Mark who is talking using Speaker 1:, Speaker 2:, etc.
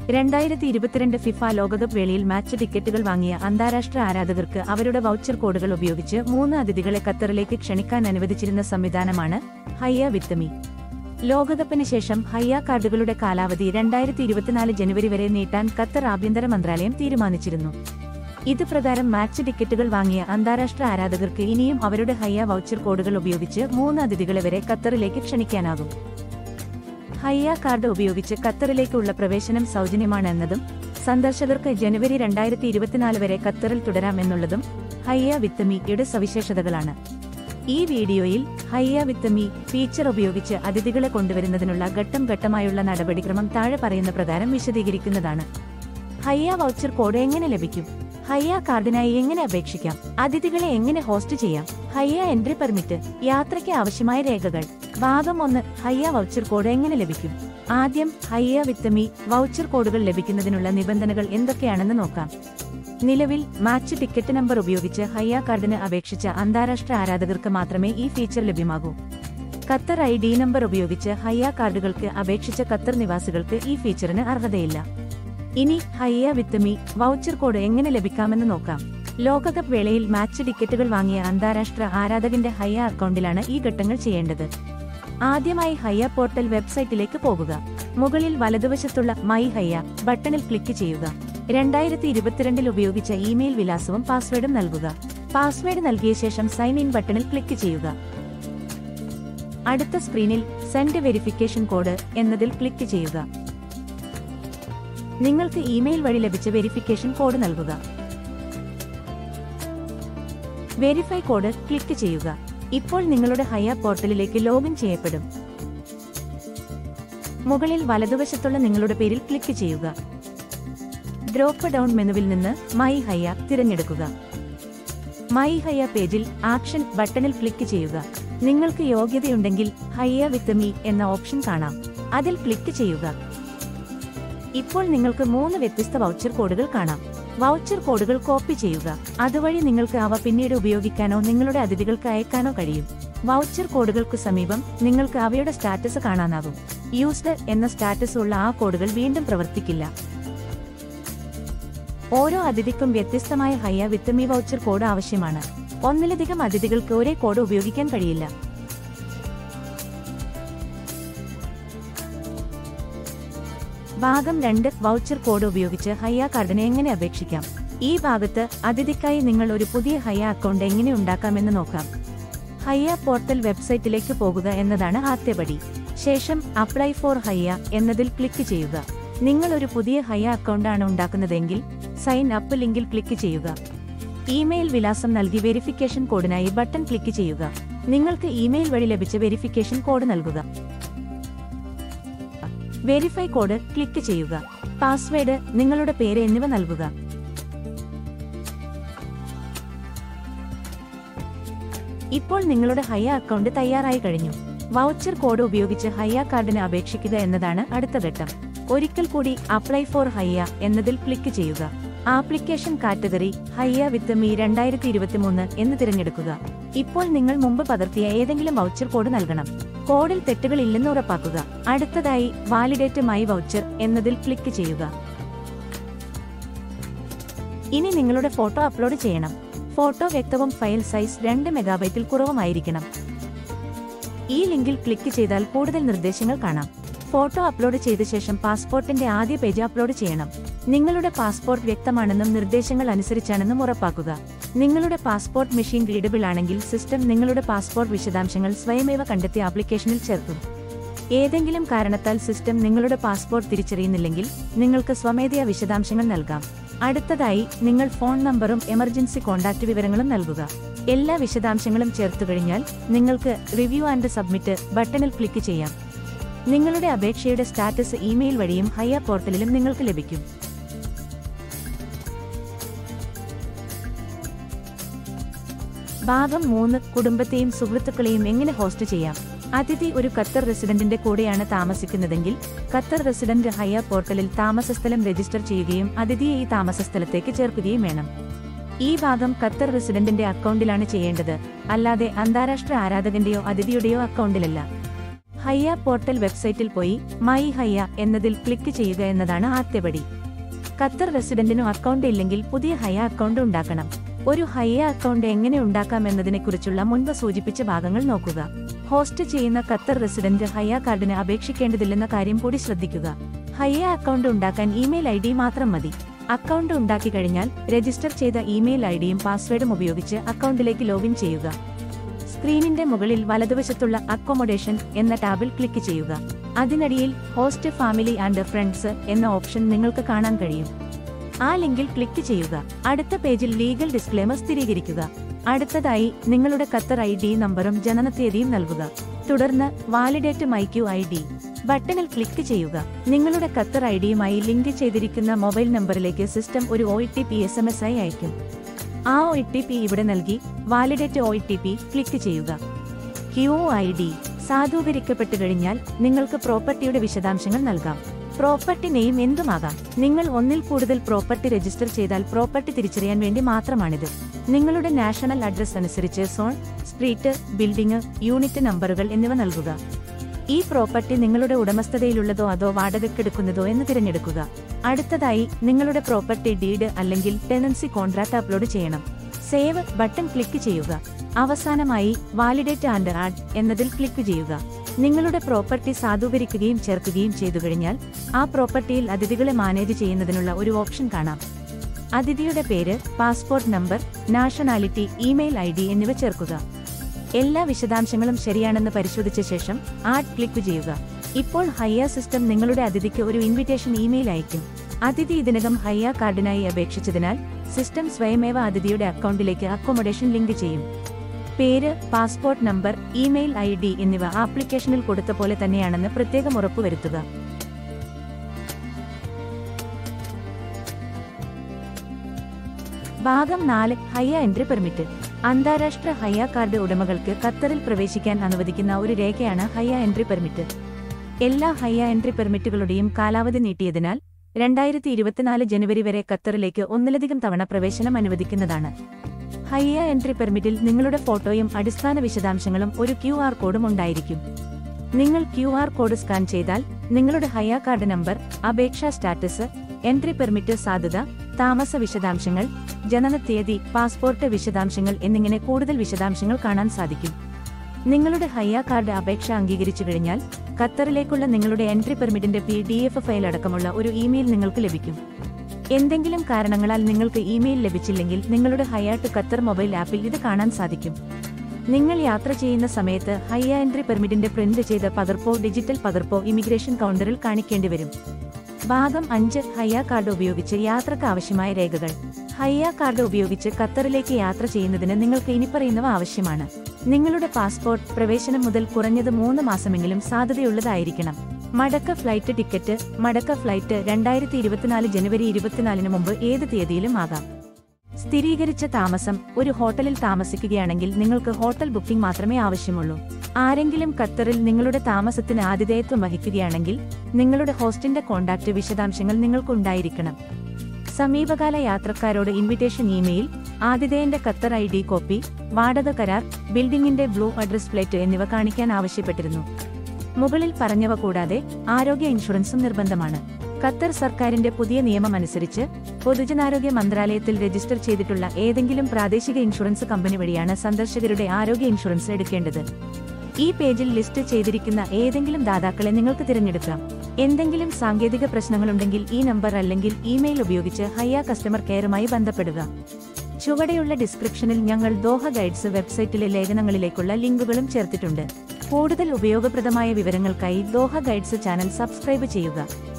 Speaker 1: രണ്ടായിരത്തി ഇരുപത്തിരണ്ട് ഫിഫ ലോകകപ്പ് വേളയിൽ മാച്ച് ടിക്കറ്റുകൾ വാങ്ങിയ അന്താരാഷ്ട്ര ആരാധകർക്ക് അവരുടെ വൗച്ചർ കോഡുകൾ ഉപയോഗിച്ച് മൂന്ന് അതിഥികളെ ഖത്തറിലേക്ക് ക്ഷണിക്കാൻ അനുവദിച്ചിരുന്ന സംവിധാനമാണ് ഹയ്യ വിത്തമി ലോകകപ്പിന് ശേഷം ഹയ്യ കാർഡുകളുടെ കാലാവധി രണ്ടായിരത്തി ഇരുപത്തിനാല് ജനുവരി വരെ നീട്ടാൻ ഖത്തർ ആഭ്യന്തര മന്ത്രാലയം തീരുമാനിച്ചിരുന്നു ഇത് പ്രകാരം മാച്ച് ടിക്കറ്റുകൾ വാങ്ങിയ അന്താരാഷ്ട്ര ആരാധകർക്ക് ഇനിയും അവരുടെ ഹയ്യ വൗച്ചർ കോഡുകൾ ഉപയോഗിച്ച് മൂന്ന് അതിഥികളെ വരെ ഖത്തറിലേക്ക് ക്ഷണിക്കാനാകും ഹയ്യ കാർഡ് ഉപയോഗിച്ച് ഖത്തറിലേക്കുള്ള പ്രവേശനം സൗജന്യമാണെന്നതും സന്ദർശകർക്ക് ജനുവരി രണ്ടായിരത്തി ഇരുപത്തിനാല് വരെ ഖത്തറിൽ തുടരാമെന്നുള്ളതും ഹയ്യ വിത്തമിയുടെ സവിശേഷതകളാണ് ഈ വീഡിയോയിൽ ഹയ്യ വിത്തമി ഫീച്ചർ ഉപയോഗിച്ച് അതിഥികളെ കൊണ്ടുവരുന്നതിനുള്ള ഘട്ടം ഘട്ടമായുള്ള നടപടിക്രമം താഴെ പറയുന്ന പ്രകാരം വിശദീകരിക്കുന്നതാണ് ഹയ്യ വൗച്ചർ കോഡ് എങ്ങനെ ലഭിക്കും ഹയ്യ കാർഡിനായി എങ്ങനെ അപേക്ഷിക്കാം അതിഥികളെ എങ്ങനെ ഹോസ്റ്റ് ചെയ്യാം ഹയ്യ എൻട്രി പെർമിറ്റ് യാത്രയ്ക്ക് ആവശ്യമായ രേഖകൾ ഭാഗം ഒന്ന് ഹയ്യ വൗച്ചർ കോഡ് എങ്ങനെ ലഭിക്കും ആദ്യം ഹയ്യ വിത്തമി വൗച്ചർ കോഡുകൾ ലഭിക്കുന്നതിനുള്ള നിബന്ധനകൾ എന്തൊക്കെയാണെന്ന് നോക്കാം നിലവിൽ മാച്ച് ടിക്കറ്റ് നമ്പർ ഉപയോഗിച്ച് ഹയ്യ കാർഡിന് അപേക്ഷിച്ച അന്താരാഷ്ട്ര ആരാധകർക്ക് മാത്രമേ ഈ ഫീച്ചർ ലഭ്യമാകൂ ഖത്തർ ഐ ഡി നമ്പർ ഉപയോഗിച്ച് ഹയ്യ കാർഡുകൾക്ക് അപേക്ഷിച്ച ഖത്തർ നിവാസികൾക്ക് ഈ ഫീച്ചറിന് അർഹതയില്ല ഇനി ഹയ്യ വിത്തമി വൗച്ചർ കോഡ് എങ്ങനെ ലഭിക്കാമെന്ന് നോക്കാം ലോകകപ്പ് വേളയിൽ മാച്ച് ടിക്കറ്റുകൾ വാങ്ങിയ അന്താരാഷ്ട്ര ആരാധകന്റെ ഹയ്യ അക്കൗണ്ടിലാണ് ഈ ഘട്ടങ്ങൾ ചെയ്യേണ്ടത് ആദ്യമായി ഹയ്യ പോർട്ടൽ വെബ്സൈറ്റിലേക്ക് പോകുക മുകളിൽ വലതുവശത്തുള്ള മൈ ഹയ്യ ബട്ടണിൽ ക്ലിക്ക് ചെയ്യുക രണ്ടായിരത്തി ഇരുപത്തിരണ്ടിൽ ഉപയോഗിച്ച ഇമെയിൽ വിലാസവും പാസ്വേഡും നൽകുക പാസ്വേഡ് നൽകിയ ശേഷം സൈൻ ഇൻ ബട്ടണിൽ ക്ലിക്ക് ചെയ്യുക അടുത്ത സ്ക്രീനിൽ സെൻഡ് വെരിഫിക്കേഷൻ കോഡ് എന്നതിൽ ക്ലിക്ക് ചെയ്യുക നിങ്ങൾക്ക് ഇമെയിൽ വഴി ലഭിച്ച വെരിഫിക്കേഷൻ കോഡ് നൽകുക വെരിഫൈ കോഡ് ക്ലിക്ക് ചെയ്യുക ഇപ്പോൾ നിങ്ങളുടെ ഹയ പോർട്ടലിലേക്ക് ലോഗിൻ ചെയ്യപ്പെടും മുകളിൽ വലതുവശത്തുള്ള നിങ്ങളുടെ പേരിൽ ക്ലിക്ക് ചെയ്യുക ഡ്രോപ്പ് ഡൗൺ മെനുവിൽ നിന്ന് മൈ ഹയ്യ തിരഞ്ഞെടുക്കുക മൈ ഹയ്യ പേജിൽ ആക്ഷൻ ബട്ടണിൽ ക്ലിക്ക് ചെയ്യുക നിങ്ങൾക്ക് യോഗ്യതയുണ്ടെങ്കിൽ ഹയ്യ വിത്ത് മീ എന്ന ഓപ്ഷൻ കാണാം അതിൽ ക്ലിക്ക് ചെയ്യുക ഇപ്പോൾ നിങ്ങൾക്ക് മൂന്ന് വ്യത്യസ്ത വൗച്ചർ കോഡുകൾ കാണാം വൗച്ചർ കോഡുകൾ കോപ്പി ചെയ്യുക അതുവഴി നിങ്ങൾക്ക് അവ പിന്നീട് ഉപയോഗിക്കാനോ നിങ്ങളുടെ അതിഥികൾക്ക് അയക്കാനോ കഴിയും വൗച്ചർ കോഡുകൾക്ക് സമീപം നിങ്ങൾക്ക് അവയുടെ സ്റ്റാറ്റസ് കാണാനാകും യൂസ്ഡ് എന്ന സ്റ്റാറ്റസ് ഉള്ള ആ കോഡുകൾ വീണ്ടും പ്രവർത്തിക്കില്ല ഓരോ അതിഥിക്കും വ്യത്യസ്തമായ ഹയ്യ വിത്തമി വൗച്ചർ കോഡ് ആവശ്യമാണ് ഒന്നിലധികം അതിഥികൾക്ക് ഒരേ കോഡ് ഉപയോഗിക്കാൻ കഴിയില്ല ഭാഗം രണ്ട് വൗച്ചർ കോഡ് ഉപയോഗിച്ച് ഹയ്യ കാർഡിന് എങ്ങനെ അപേക്ഷിക്കാം ഈ ഭാഗത്ത് അതിഥിക്കായി നിങ്ങൾ ഒരു പുതിയ ഹയ്യ അക്കൗണ്ട് എങ്ങനെ ഉണ്ടാക്കാമെന്ന് നോക്കാം ഹയ്യ പോർട്ടൽ വെബ്സൈറ്റിലേക്ക് പോകുക എന്നതാണ് ആദ്യപടി ശേഷം അപ്ലൈ ഫോർ ഹയ്യ എന്നതിൽ ക്ലിക്ക് ചെയ്യുക നിങ്ങൾ ഒരു പുതിയ ഹയ്യ അക്കൗണ്ടാണ് ഉണ്ടാക്കുന്നതെങ്കിൽ സൈൻ അപ്പ് ലിങ്കിൽ ക്ലിക്ക് ചെയ്യുക ഇമെയിൽ വിലാസം നൽകി വെരിഫിക്കേഷൻ കോഡിനായി ബട്ടൺ ക്ലിക്ക് ചെയ്യുക നിങ്ങൾക്ക് ഇമെയിൽ വഴി ലഭിച്ച വെരിഫിക്കേഷൻ കോഡ് നൽകുക വെരിഫൈ കോഡ് ക്ലിക്ക് ചെയ്യുക പാസ്വേഡ് നിങ്ങളുടെ പേര് എന്നിവ നൽകുക ഇപ്പോൾ നിങ്ങളുടെ ഹയ്യ അക്കൗണ്ട് തയ്യാറായി കഴിഞ്ഞു വൗച്ചർ കോഡ് ഉപയോഗിച്ച് ഹയ്യ കാർഡിന് അപേക്ഷിക്കുക എന്നതാണ് അടുത്ത ഘട്ടം ഒരിക്കൽ കൂടി അപ്ലൈ ഫോർ ഹയ്യ എന്നതിൽ ക്ലിക്ക് ചെയ്യുക application category Hayya with me രണ്ടായിരത്തി ഇരുപത്തിമൂന്ന് എന്ന് തിരഞ്ഞെടുക്കുക ഇപ്പോൾ നിങ്ങൾ മുമ്പ് പകർത്തിയ ഏതെങ്കിലും വൗച്ചർ കോഡ് നൽകണം കോഡിൽ തെറ്റുകൾ ഇല്ലെന്ന് ഉറപ്പാക്കുക അടുത്തതായി വാലിഡേറ്റ് മൈ വൗച്ചർ എന്നതിൽ ക്ലിക്ക് ചെയ്യുക ഇനി നിങ്ങളുടെ ഫോട്ടോ അപ്ലോഡ് ചെയ്യണം ഫോട്ടോ വ്യക്തവും ഫയൽ സൈസ് രണ്ട് മെഗാബൈറ്റിൽ കുറവുമായിരിക്കണം ഈ ലിങ്കിൽ ക്ലിക്ക് ചെയ്താൽ കൂടുതൽ നിർദ്ദേശങ്ങൾ കാണാം ഫോട്ടോ അപ്ലോഡ് ചെയ്ത ശേഷം പാസ്പോർട്ടിന്റെ ആദ്യ പേജ് അപ്ലോഡ് ചെയ്യണം നിങ്ങളുടെ പാസ്പോർട്ട് വ്യക്തമാണെന്നും നിർദ്ദേശങ്ങൾ അനുസരിച്ചാണെന്നും ഉറപ്പാക്കുക നിങ്ങളുടെ പാസ്പോർട്ട് മെഷീൻ റീഡബിൾ ആണെങ്കിൽ സിസ്റ്റം നിങ്ങളുടെ പാസ്പോർട്ട് വിശദാംശങ്ങൾ സ്വയമേവ കണ്ടെത്തി ആപ്ലിക്കേഷനിൽ ചേർക്കും ഏതെങ്കിലും കാരണത്താൽ സിസ്റ്റം നിങ്ങളുടെ പാസ്പോർട്ട് തിരിച്ചറിയുന്നില്ലെങ്കിൽ നിങ്ങൾക്ക് സ്വമേധയാ വിശദാംശങ്ങൾ നൽകാം അടുത്തതായി നിങ്ങൾ ഫോൺ നമ്പറും എമർജൻസി കോൺടാക്ട് വിവരങ്ങളും നൽകുക എല്ലാ വിശദാംശങ്ങളും ചേർത്തു കഴിഞ്ഞാൽ നിങ്ങൾക്ക് റിവ്യൂ ആൻഡ് സബ്മിറ്റ് ബട്ടണിൽ ക്ലിക്ക് ചെയ്യാം നിങ്ങളുടെ അപേക്ഷയുടെ സ്റ്റാറ്റസ് ഇമെയിൽ വഴിയും ഹയ്യ പോർട്ടലിലും നിങ്ങൾക്ക് ലഭിക്കും ഭാഗം മൂന്ന് കുടുംബത്തെയും സുഹൃത്തുക്കളെയും എങ്ങനെ ഹോസ്റ്റ് ചെയ്യാം അതിഥി ഒരു ഖത്തർ റെസിഡന്റിന്റെ കൂടെയാണ് താമസിക്കുന്നതെങ്കിൽ ഖത്തർ റെസിഡന്റ് ഹയ്യ പോർട്ടലിൽ താമസസ്ഥലം രജിസ്റ്റർ ചെയ്യുകയും അതിഥിയെ ഈ താമസസ്ഥലത്തേക്ക് ചേർക്കുകയും വേണം ഈ ഭാഗം ഖത്തർ റെസിഡന്റിന്റെ അക്കൗണ്ടിലാണ് ചെയ്യേണ്ടത് അല്ലാതെ അന്താരാഷ്ട്ര ആരാധകന്റെയോ അതിഥിയുടെയോ അക്കൗണ്ടിലല്ല ഹയ്യ പോർട്ടൽ വെബ്സൈറ്റിൽ പോയി മൈ ഹയ്യ എന്നതിൽ ക്ലിക്ക് ചെയ്യുക എന്നതാണ് ആദ്യപടി ഖത്തർ റെസിഡന്റിനു അക്കൗണ്ട് ഇല്ലെങ്കിൽ പുതിയ ഹയ്യ അക്കൗണ്ട് ഉണ്ടാക്കണം ഒരു ഹയ്യ അക്കൗണ്ട് എങ്ങനെ ഉണ്ടാക്കാം എന്നതിനെക്കുറിച്ചുള്ള മുൻപ് സൂചിപ്പിച്ച ഭാഗങ്ങൾ നോക്കുക ഹോസ്റ്റ് ചെയ്യുന്ന ഖത്തർ റെസിഡന്റ് ഹയ്യ കാർഡിന് അപേക്ഷിക്കേണ്ടതില്ലെന്ന കാര്യം കൂടി ശ്രദ്ധിക്കുക ഹയ്യ അക്കൗണ്ട് ഉണ്ടാക്കാൻ ഇമെയിൽ ഐ ഡി മാത്രം മതി അക്കൗണ്ട് ഉണ്ടാക്കി കഴിഞ്ഞാൽ രജിസ്റ്റർ ചെയ്ത ഇമെയിൽ ഐ ഡിയും പാസ്വേഡും ഉപയോഗിച്ച് അക്കൗണ്ടിലേക്ക് ലോഗിൻ ചെയ്യുക സ്ക്രീനിന്റെ മുകളിൽ വലതുവശത്തുള്ള അക്കോമഡേഷൻ എന്ന ടാബിൽ ക്ലിക്ക് ചെയ്യുക അതിനടിയിൽ ഹോസ്റ്റ് ഫാമിലി ആൻഡ് ഫ്രണ്ട്സ് എന്ന ഓപ്ഷൻ നിങ്ങൾക്ക് കാണാൻ കഴിയും ആ ലിങ്കിൽ ക്ലിക്ക് ചെയ്യുക അടുത്ത പേജിൽ ലീഗൽ ഡിസ്ക്ലേമർ സ്ഥിരീകരിക്കുക അടുത്തതായി നിങ്ങളുടെ ഖത്തർ ഐ ഡി നമ്പറും ജനനത്തീയതിയും നൽകുക തുടർന്ന് വാലിഡേറ്റ് മൈക്യു ഐ ഡി ബട്ടണിൽ ക്ലിക്ക് ചെയ്യുക നിങ്ങളുടെ ഖത്തർ ഐ ഡിയുമായി ലിങ്ക് ചെയ്തിരിക്കുന്ന മൊബൈൽ നമ്പറിലേക്ക് സിസ്റ്റം ഒരു O T P S M S ആയി അയക്കും ആ ഒ ടി പി ഇവിടെ നൽകി validate O T P click Q I D ഡി സാധൂകരിക്കപ്പെട്ടു കഴിഞ്ഞാൽ നിങ്ങൾക്ക് പ്രോപ്പർട്ടിയുടെ വിശദാംശങ്ങൾ നൽകാം പ്രോപ്പർട്ടി നെയിം എന്തുമാകാം നിങ്ങൾ ഒന്നിൽ കൂടുതൽ പ്രോപ്പർട്ടി രജിസ്റ്റർ ചെയ്താൽ പ്രോപ്പർട്ടി തിരിച്ചറിയാൻ വേണ്ടി മാത്രമാണിത് നിങ്ങളുടെ നാഷണൽ അഡ്രസ് അനുസരിച്ച് സോൺ സ്ട്രീറ്റ് ബിൽഡിംഗ് യൂണിറ്റ് നമ്പറുകൾ എന്നിവ നൽകുക ഈ പ്രോപ്പർട്ടി നിങ്ങളുടെ ഉടമസ്ഥതയിലുള്ളതോ അതോ വാടകയ്ക്കെടുക്കുന്നതോ എന്ന് തിരഞ്ഞെടുക്കുക അടുത്തതായി നിങ്ങളുടെ പ്രോപ്പർട്ടി ഡീഡ് അല്ലെങ്കിൽ ടെനൻസി കോൺട്രാക്ട് അപ്ലോഡ് ചെയ്യണം സേവ് ബട്ടൺ ക്ലിക്ക് ചെയ്യുക അവസാനമായി വാലിഡേറ്റ് ആൻഡ് ആഡ് എന്നതിൽ ക്ലിക്ക് ചെയ്യുക നിങ്ങളുടെ പ്രോപ്പർട്ടി സാധൂകരിക്കുകയും ചേർക്കുകയും ചെയ്തു കഴിഞ്ഞാൽ ആ പ്രോപ്പർട്ടിയിൽ അതിഥികളെ മാനേജ് ചെയ്യുന്നതിനുള്ള ഒരു ഓപ്ഷൻ കാണാം അതിഥിയുടെ പേര് passport number nationality email I D എന്നിവ ചേർക്കുക എല്ലാ വിശദാംശങ്ങളും ശരിയാണെന്ന് പരിശോധിച്ച ശേഷം ആഡ് ക്ലിക്ക് ചെയ്യുക ഇപ്പോൾ ഹയ്യ സിസ്റ്റം നിങ്ങളുടെ അതിഥിക്ക് ഒരു ഇൻവിറ്റേഷൻ ഇമെയിൽ അയക്കും അതിഥി ഇതിനകം ഹയ്യ കാർഡിനായി അപേക്ഷിച്ചതിനാൽ സിസ്റ്റം സ്വയമേവ അതിഥിയുടെ അക്കൗണ്ടിലേക്ക് അക്കോമഡേഷൻ ലിങ്ക് ചെയ്യും പേര് passport number email I D എന്നിവ ആപ്ലിക്കേഷനിൽ കൊടുത്ത പോലെ തന്നെയാണെന്ന് പ്രത്യേകം ഉറപ്പുവരുത്തുക ഭാഗം നാല് ഹയ്യ എൻട്രി പെർമിറ്റ് അന്താരാഷ്ട്ര ഹയ്യ കാർഡ് ഉടമകൾക്ക് ഖത്തറിൽ പ്രവേശിക്കാൻ അനുവദിക്കുന്ന ഒരു രേഖയാണ് ഹയ്യ എൻട്രി പെർമിറ്റ് എല്ലാ ഹയ്യ എൻട്രി പെർമിറ്റുകളുടെയും കാലാവധി നീട്ടിയതിനാൽ രണ്ടായിരത്തി ഇരുപത്തിനാല് ജനുവരി വരെ ഖത്തറിലേക്ക് ഒന്നിലധികം തവണ പ്രവേശനം അനുവദിക്കുന്നതാണ് ഹയ്യ എൻട്രി പെർമിറ്റിൽ നിങ്ങളുടെ ഫോട്ടോയും അടിസ്ഥാന വിശദാംശങ്ങളും ഒരു ക്യു ആർ കോഡും ഉണ്ടായിരിക്കും നിങ്ങൾ ക്യു ആർ കോഡ് സ്കാൻ ചെയ്താൽ നിങ്ങളുടെ ഹയ്യ കാർഡ് നമ്പർ അപേക്ഷാ സ്റ്റാറ്റസ് എൻട്രി പെർമിറ്റ് സാധുത താമസ വിശദാംശങ്ങൾ ജനനത്തീയതി പാസ്പോർട്ട് വിശദാംശങ്ങൾ എന്നിങ്ങനെ കൂടുതൽ വിശദാംശങ്ങൾ കാണാൻ സാധിക്കും നിങ്ങളുടെ ഹയ്യ കാർഡ് അപേക്ഷ അംഗീകരിച്ചു കഴിഞ്ഞാൽ ഖത്തറിലേക്കുള്ള നിങ്ങളുടെ എൻട്രി പെർമിറ്റിന്റെ പി ഡി എഫ് ഫയൽ അടക്കമുള്ള ഒരു ഇമെയിൽ നിങ്ങൾക്ക് ലഭിക്കും എന്തെങ്കിലും കാരണങ്ങളാൽ നിങ്ങൾക്ക് ഇമെയിൽ ലഭിച്ചില്ലെങ്കിൽ നിങ്ങളുടെ ഹയാട്ട് ഖത്തർ മൊബൈൽ ആപ്പിൽ ഇത് കാണാൻ സാധിക്കും നിങ്ങൾ യാത്ര ചെയ്യുന്ന സമയത്ത് ഹയ്യ എൻട്രി പെർമിറ്റിന്റെ പ്രിന്റ് ചെയ്ത പകർപ്പോ ഡിജിറ്റൽ പകർപ്പോ ഇമിഗ്രേഷൻ കൗണ്ടറിൽ കാണിക്കേണ്ടി വരും ഭാഗം അഞ്ച് ഹയ്യ കാർഡ് ഉപയോഗിച്ച് യാത്രക്ക് ആവശ്യമായ രേഖകൾ ഹയ്യ കാർഡ് ഉപയോഗിച്ച് ഖത്തറിലേക്ക് യാത്ര ചെയ്യുന്നതിന് നിങ്ങൾക്ക് ഇനിപ്പറയുന്നവ ആവശ്യമാണ് നിങ്ങളുടെ പാസ്പോർട്ട് പ്രവേശനം മുതൽ കുറഞ്ഞത് മൂന്ന് മാസമെങ്കിലും സാധ്യതയുള്ളതായിരിക്കണം മടക്ക ഫ്ലൈറ്റ് ടിക്കറ്റ് മടക്ക ഫ്ലൈറ്റ് രണ്ടായിരത്തി ഇരുപത്തിനാല് ജനുവരി ഇരുപത്തിനാലിന് മുമ്പ് ഏത് തീയതിയിലും ആകാം സ്ഥിരീകരിച്ച താമസം ഒരു ഹോട്ടലിൽ താമസിക്കുകയാണെങ്കിൽ നിങ്ങൾക്ക് ഹോട്ടൽ ബുക്കിംഗ് മാത്രമേ ആവശ്യമുള്ളൂ ആരെങ്കിലും ഖത്തറിൽ നിങ്ങളുടെ താമസത്തിന് ആതിഥേയത്വം വഹിക്കുകയാണെങ്കിൽ നിങ്ങളുടെ ഹോസ്റ്റിന്റെ കോൺടാക്റ്റ് വിശദാംശങ്ങൾ നിങ്ങൾക്കുണ്ടായിരിക്കണം സമീപകാല യാത്രക്കാരോട് ഇൻവിറ്റേഷൻ ഇമെയിൽ ആതിഥേയന്റെ ഖത്തർ ഐ ഡി കോപ്പി വാടക കരാർ ബിൽഡിംഗിന്റെ ബ്ലൂ അഡ്രസ് പ്ലേറ്റ് എന്നിവ കാണിക്കാൻ ആവശ്യപ്പെട്ടിരുന്നു മുകളിൽ പറഞ്ഞവ കൂടാതെ ആരോഗ്യ ഇൻഷുറൻസും നിർബന്ധമാണ് ഖത്തർ സർക്കാരിന്റെ പുതിയ നിയമം അനുസരിച്ച് പൊതുജനാരോഗ്യ മന്ത്രാലയത്തിൽ രജിസ്റ്റർ ചെയ്തിട്ടുള്ള ഏതെങ്കിലും പ്രാദേശിക ഇൻഷുറൻസ് കമ്പനി വഴിയാണ് സന്ദർശകരുടെ ആരോഗ്യ ഇൻഷുറൻസ് എടുക്കേണ്ടത് ഈ പേജിൽ ലിസ്റ്റ് ചെയ്തിരിക്കുന്ന ഏതെങ്കിലും ദാതാക്കളെ നിങ്ങൾക്ക് തിരഞ്ഞെടുക്കാം എന്തെങ്കിലും സാങ്കേതിക പ്രശ്നങ്ങളുണ്ടെങ്കിൽ ഈ നമ്പർ അല്ലെങ്കിൽ ഇമെയിൽ ഉപയോഗിച്ച് ഹയ്യ കസ്റ്റമർ കെയറുമായി ബന്ധപ്പെടുക ചുവടെയുള്ള ഡിസ്ക്രിപ്ഷനിൽ ഞങ്ങൾ ദോഹ ഗൈഡ്സ് വെബ്സൈറ്റിലെ ലേഖനങ്ങളിലേക്കുള്ള ലിങ്കുകളും ചേർത്തിട്ടുണ്ട് കൂടുതൽ ഉപയോഗപ്രദമായ വിവരങ്ങൾക്കായി ദോഹ ഗൈഡ്സ് ചാനൽ സബ്സ്ക്രൈബ് ചെയ്യുക